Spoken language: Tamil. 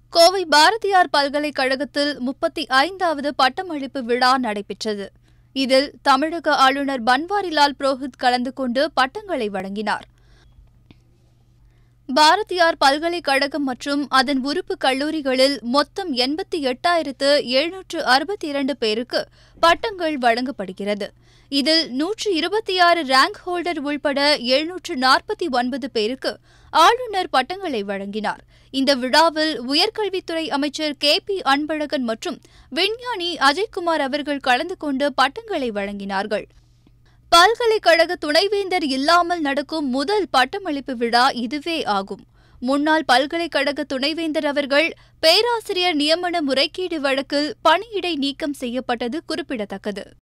கோவை பாரதியார் பல்கலைக்கழகத்தில் முப்பத்தி ஐந்தாவது பட்டமளிப்பு விழா நடைபெற்றது இதில் தமிழக ஆளுநர் பன்வாரிலால் புரோஹித் கலந்து கொண்டு பட்டங்களை வழங்கினார் பாரதியார் பல்கலைக்கழகம் மற்றும் அதன் உறுப்பு கல்லூரிகளில் மொத்தம் எண்பத்தி எட்டாயிரத்து எழுநூற்று அறுபத்தி இரண்டு பேருக்கு பட்டங்கள் வழங்கப்படுகிறது இதில் நூற்று இருபத்தி ஆறு ரேங்க் ஹோல்டர் உள்பட எழுநூற்று நாற்பத்தி ஒன்பது பேருக்கு ஆளுநர் பட்டங்களை வழங்கினார் இந்த விழாவில் உயர்கல்வித்துறை அமைச்சர் கே பி அன்பழகன் மற்றும் விஞ்ஞானி அஜய்குமார் அவர்கள் கலந்து கொண்டு பட்டங்களை வழங்கினார்கள் பல்கலைக்கழக துணைவேந்தர் இல்லாமல் நடக்கும் முதல் பட்டமளிப்பு விழா இதுவே ஆகும் முன்னாள் பல்கலைக்கழக துணைவேந்தர் அவர்கள் பேராசிரியர் நியமன முறைகேடு வழக்கில் பணியிடை நீக்கம் செய்யப்பட்டது குறிப்பிடத்தக்கது